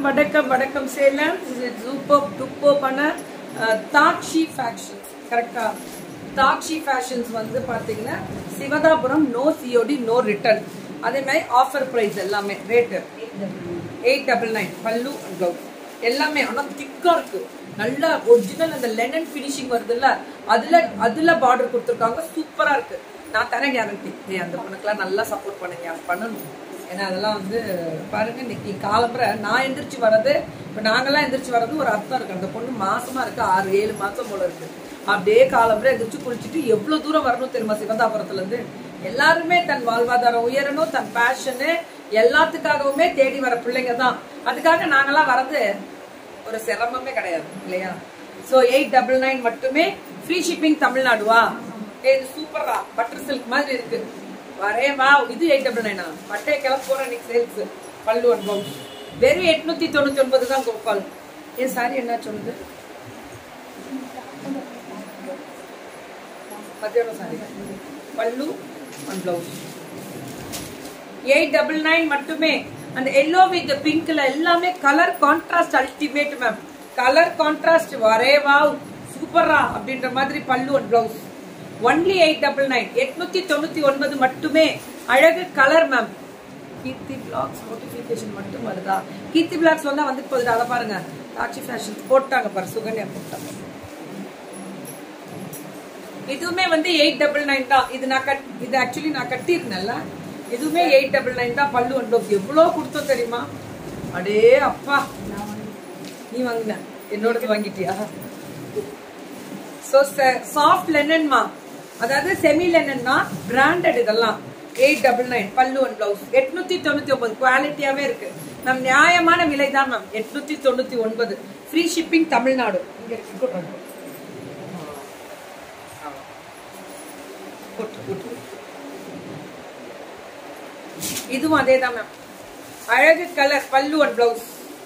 வணக்கம் வணக்கம் சேலம் சூப்பர் டூப்போப்பான தாக்ஷி ஃபேஷன்ஸ் கரெக்டா தாக்ஷி ஃபேஷன்ஸ் வந்து பார்த்தீங்கன்னா Sivathapuram no COD no return அதே மாதிரி ஆஃபர் ப்ரைஸ் எல்லாமே ரேட்டு எயிட் டபுள் நைன் பல்லு அண்ட் ப்ளவுஸ் எல்லாமே ஆனால் திக்காக இருக்கு நல்ல ஒரிஜினல் அந்த லெனன் ஃபினிஷிங் வருதுல்ல அதுல அதுல பார்டர் கொடுத்துருக்காங்க சூப்பரா இருக்கு நான் தரேன் கேரண்டி நீ அந்த பொண்ணுக்கெல்லாம் நல்லா சப்போர்ட் பண்ணுங்க பண்ணணும் ஏன்னா அதெல்லாம் வந்து பாருங்க இன்னைக்கு காலம்புற நான் எந்திரிச்சு வர்றது இப்போ நாங்கெல்லாம் எந்திரிச்சு வர்றது ஒரு அர்த்தம் இருக்கு அந்த பொண்ணு மாசமா இருக்கு ஆறு ஏழு மாசம் போல இருக்கு அப்படியே காலம்புற எந்திரிச்சு குளிச்சுட்டு எவ்வளவு தூரம் வரணும் தெரியுமா சிவந்தாபுரத்துல இருந்து எல்லாருமே தன் வாழ்வாதாரம் உயரணும் தன் பேஷனு எல்லாத்துக்காகவுமே தேடி வர பிள்ளைங்க தான் அதுக்காக நாங்கெல்லாம் வர்றது ஒரு சிரமமே கிடையாது இல்லையா சோ எயிட் டபுள் நைன் மட்டுமே ஃப்ரீ ஷிப்பிங் தமிழ்நாடுவா ஏய், இது சூப்பரா பட்டர் சில்க் மாதிரி இருக்கு வரே வா இது எயிட் டபுள் நைனா பட்டைய கிளம்ப போற இன்னைக்கு சேல்ஸ் பல்லு ஒன் பவுண்ட் வெறும் எட்நூத்தி தொண்ணூத்தி ஒன்பது தான் கோபால் ஏன் சாரி என்ன சொல்லுது மத்தியானம் சாரி பல்லு one blouse eight double nine மட்டுமே அந்த எல்லோ வித் பிங்க்ல எல்லாமே colour contrast ultimate ma'am colour contrast வரே வாவ் சூப்பரா அப்படின்ற மாதிரி பல்லு and blouse only eight double nine எட்நூத்தி தொண்ணூத்தி ஒன்பது மட்டுமே அழகு colour ma'am Keerthi blocks notification மட்டும் வருதா கீர்த்தி பிளாக்ஸ் வந்தா வந்துட்டு போகுது அதை பாருங்க தாட்சி ஃபேஷன் போட்டாங்க பாரு சுகன்யா போட்டாங்க இதுவுமே வந்து எயிட் டபுள் நைன் தான் இது நான் கட் இது ஆக்சுவலி நான் கட்டியிருந்தேன்ல இதுவுமே எயிட் டபுள் நைன் தான் பல்லு ஒன் ப்ளவுஸ் எவ்வளோ கொடுத்தோம் தெரியுமா அடே அப்பா நீ வாங்கின என்னோடது வாங்கிட்டியா ஸோ சாஃப்ட் லெனன்மா அதாவது செமி லெனன்னா பிராண்டட் இதெல்லாம் எயிட் டபுள் நைன் பல்லு ஒன் பிளவுஸ் எட்நூத்தி தொண்ணூத்தி ஒன்பது குவாலிட்டியாவே இருக்கு நம் நியாயமான விலை தான் மேம் எட்நூத்தி தொண்ணூத்தி ஒன்பது ஃப்ரீ ஷிப்பிங் தமிழ்நாடு இங்க இருக்கு கூட்டுறாங்க போட்டு, போட்டு. இதுவும் அதே தான் மேம் அழகு கலர் பல்லு one blouse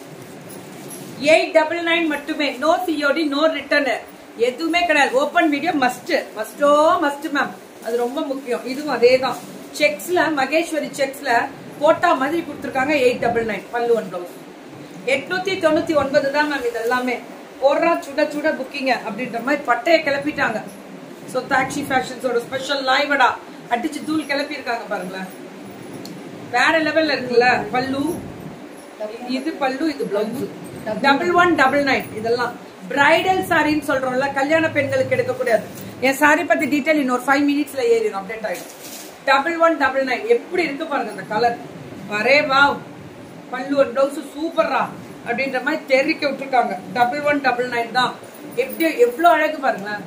eight double nine மட்டுமே நோ சிஓடி நோ ரிட்டர்ன் எதுவுமே கிடையாது ஓப்பன் வீடியோ மஸ்ட் மஸ்டோ மஸ்ட் மேம் அது ரொம்ப முக்கியம் இதுவும் அதே தான் செக்ஸ்ல மகேஸ்வரி செக்ஸ்ல போட்டா மாதிரி கொடுத்துருக்காங்க எயிட் டபுள் நைன் பல்லு ஒன் பிளவுஸ் எட்நூத்தி தொண்ணூத்தி ஒன்பது தான் மேம் இது எல்லாமே போடுறா சுட சுட புக்கிங்க அப்படின்ற மாதிரி பட்டையை கிளப்பிட்டாங்க ஸோ தாக்ஷி ஃபேஷன்ஸோட ஸ்பெஷல் லைவடா அடிச்சு தூள் கிளப்பி இருக்காங்க பாருங்களேன் வேற லெவல்ல இருக்குல்ல பல்லு இது பல்லு இது blouse double one double nine இதெல்லாம் பிரைடல் சாரின்னு சொல்றோம்ல கல்யாண பெண்களுக்கு எடுக்கக்கூடாது என் சாரி பத்தி டீடைல் இன்னொரு ஃபைவ் மினிட்ஸ்ல ஏறிடும் அப்டேட் ஆயிடும் டபுள் ஒன் டபுள் நைன் எப்படி இருக்கு பாருங்க அந்த கலர் வரே வாவ் பல்லு ஒன் பிளவுஸ் சூப்பர்ரா அப்படின்ற மாதிரி தெரிவிக்க விட்டுருக்காங்க டபுள் ஒன் டபுள் நைன் தான் எப்படி எவ்வளவு அழகு பாருங்களேன்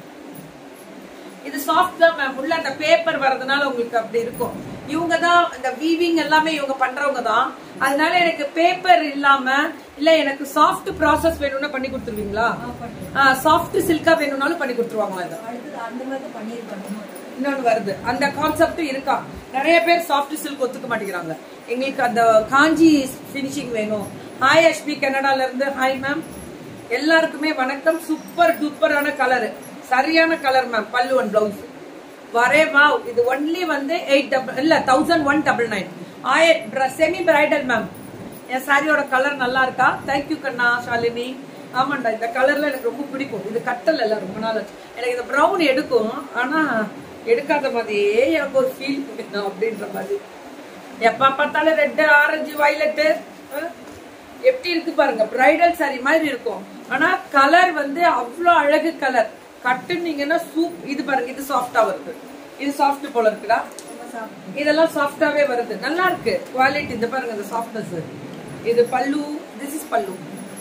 இது சாஃப்ட் தான் மேம் உள்ள அந்த பேப்பர் வர்றதுனால உங்களுக்கு அப்படி இருக்கும் இவங்க தான் இந்த வீவிங் எல்லாமே இவங்க பண்றவங்க தான் அதனால எனக்கு பேப்பர் இல்லாம இல்ல எனக்கு சாஃப்ட் ப்ராசஸ் வேணும்னா பண்ணி கொடுத்துருவீங்களா சாஃப்ட் சில்கா வேணும்னாலும் பண்ணி கொடுத்துருவாங்களா இதை அடுத்தது அந்த மாதிரி தான் பண்ணியிருக்காங்க இன்னொன்னு வருது அந்த கான்செப்ட் இருக்கா நிறைய பேர் சாஃப்ட் சில்க் ஒத்துக்க மாட்டேங்கிறாங்க எங்களுக்கு அந்த காஞ்சி ஃபினிஷிங் வேணும் ஹாய் அஷ்பி கனடால இருந்து ஹாய் மேம் எல்லாருக்குமே வணக்கம் சூப்பர் டூப்பரான கலர் சரியான கலர் மேம் பல்லு ஒன் பிளவுஸ் வரே வாவ் இது ஒன்லி வந்து எயிட் டபுள் இல்ல தௌசண்ட் ஒன் டபுள் நைன் ஆய செமி பிரைடல் மேம் என் சாரியோட கலர் நல்லா இருக்கா தேங்க்யூ கண்ணா ஷாலினி ஆமாண்டா இந்த கலர்ல எனக்கு ரொம்ப பிடிக்கும் இது கட்டல் இல்ல ரொம்ப நாள் ஆச்சு. எனக்கு இந்த ப்ரௌன் எடுக்கும் ஆனா எடுக்காத மாதிரியே எனக்கு ஒரு ஃபீல் வேணும் அப்படின்ற மாதிரி எப்ப பார்த்தாலும் ரெட் ஆரஞ்சு வயலட்டு எப்படி இருக்கு பாருங்க பிரைடல் saree மாதிரி இருக்கும் ஆனா கலர் வந்து அவ்வளோ அழகு கலர் கட்டுனீங்கன்னா சூப் இது பாருங்க இது சாஃப்டா வருது இது சாஃப்ட் போல இருக்குடா ரொம்ப சாப்பிட்டு இதெல்லாம் சாஃப்டாவே வருது நல்லா இருக்கு குவாலிட்டி இந்த பாருங்க இந்த சாஃப்ட்னஸ் இது பல்லு திஸ் இஸ் பல்லு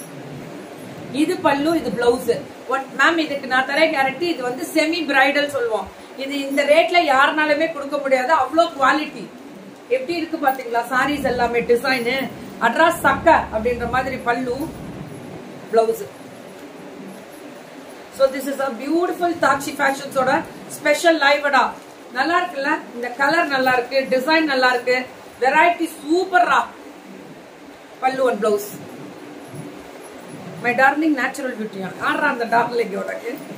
இது பல்லு இது பிளவுஸ் மேம் இதுக்கு நான் தரேன் கேரண்டி இது வந்து செமி பிரைடல் சொல்லுவோம் இது இந்த ரேட்ல யாருனாலுமே கொடுக்க முடியாது அவ்வளோ குவாலிட்டி எப்படி இருக்கு பாத்தீங்களா சாரீஸ் எல்லாமே டிசைனு அட்ராஸ் சக்க அப்படின்ற மாதிரி பல்லு blouse so this is a beautiful Thakshi ஃபேஷன்ஸோட ஸ்பெஷல் லைவடா நல்லா இருக்குல்ல இந்த கலர் நல்லா இருக்கு டிசைன் நல்லா இருக்கு வெரைட்டி சூப்பர்ரா பல்லு one blouse my darling natural பியூட்டியா ஆடுறா அந்த டார்லிங்கோட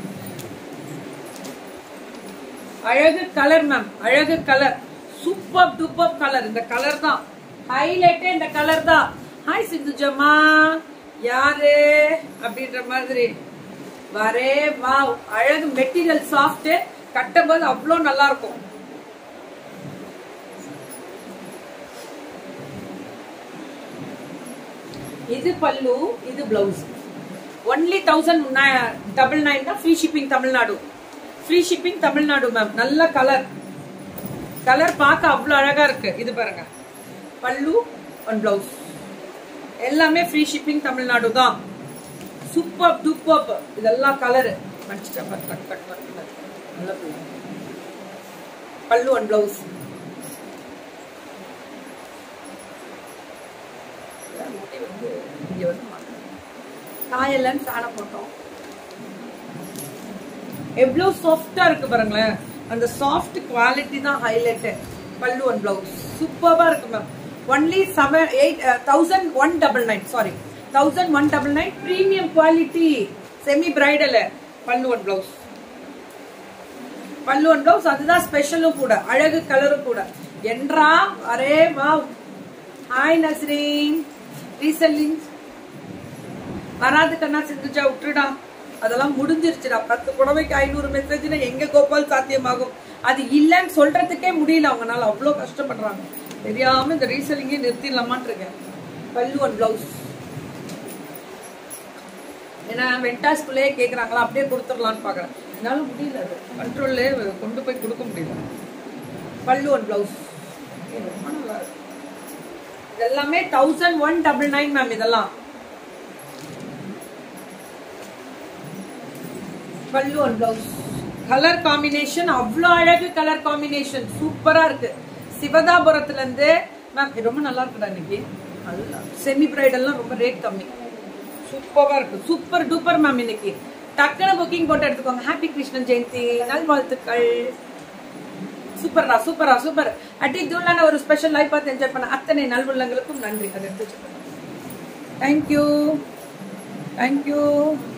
அழகு கலர் மேம் அழகு கலர் சூப்பர் டூப்பர் கலர் இந்த கலர் தான் ஹைலைட்டே இந்த கலர் தான் ஹாய் சிந்துஜம்மா யாரு அப்படின்ற மாதிரி வரே வா அழகு மெட்டீரியல் சாஃப்ட் கட்டும்போது அவ்வளோ நல்லா இருக்கும் இது பல்லு இது blouse only thousand double nine தான் free shipping Tamil Nadu free shipping Tamil Nadu ma'am நல்ல கலர் கலர் பார்க்க அவ்வளோ அழகா இருக்கு இது பாருங்க பல்லு ஒன் பிளவுஸ் எல்லாமே ஃப்ரீ ஷிப்பிங் தமிழ்நாடு தான் சூப்பர் டூப்பர் இதெல்லாம் கலரு மடிச்சிட்டா பாரு, டக் டக் டக் டக். நல்ல பிள்ளை. பல்லு ஒன் பிளவுஸ் முடி வந்து இங்க வந்து மாட்டணும். காயெல்லாம் சாண போட்டோம் எவ்வளவு சாஃப்டா இருக்கு பாருங்களேன் அந்த சாஃப்ட் குவாலிட்டி தான் ஹைலைட் பல்லு ஒன் பிளவுஸ் சூப்பரா இருக்கு ma'am only seven eight thousand one double nine sari thousand one double nine premium quality semi bridal பல்லு ஒன் பிளவுஸ் பல்லு ஒன் பிளவுஸ் அதுதான் ஸ்பெஷலும் கூட அழகு கலரும் கூட என்றா அரே வா ஹாய் நஸ்ரீன் ரீசெல்லிங் வராது கண்ணா சிந்துச்சா விட்டுடா அதெல்லாம் முடிஞ்சிருச்சுடா பத்து புடவைக்கு ஐநூறு மெசேஜ்னா எங்க கோபால் சாத்தியமாகும் அது இல்லைன்னு சொல்றதுக்கே முடியல அவங்கனால அவ்வளோ கஷ்டப்படுறாங்க தெரியாம இந்த ரீசெல்லிங்கே நிறுத்திடலாமான் இருக்கேன் பல்லு ஒன் பிளவுஸ் ஏன்னா வெண்டாஸ்குள்ளேயே கேக்குறாங்களா அப்படியே கொடுத்துடலான்னு பாக்குறேன் என்னால முடியல அது கண்ட்ரோல்லே கொண்டு போய் கொடுக்க முடியல பல்லு ஒன் பிளவுஸ் ரொம்ப நல்லா இருக்கு இது எல்லாமே thousand one double nine ma'am இதெல்லாம் பல்லு ஒன் பிளவுஸ் கலர் காம்பினேஷன் அவ்வளோ அழகு கலர் காம்பினேஷன் சூப்பரா இருக்கு சிவதாபுரத்துல இருந்து மேம் இது ரொம்ப நல்லா இருக்குடா இன்னைக்கு நல்லா செமி பிரைடெல்லாம் ரொம்ப ரேட் கம்மி சூப்பரா இருக்கு சூப்பர் டூப்பர் மேம் இன்னைக்கு டக்குனு புக்கிங் போட்டு எடுத்துக்கோங்க ஹாப்பி கிருஷ்ணன் ஜெயந்தி நல்வாழ்த்துக்கள் சூப்பர்ரா சூப்பரா சூப்பர் அட்டி தூளான ஒரு ஸ்பெஷல் லைஃப் பார்த்து என்ஜாய் பண்ண அத்தனை நல்வுள்ளங்களுக்கும் நன்றி அதை எடுத்து வச்சுக்கோங்க தேங்க்யூ தேங்க்யூ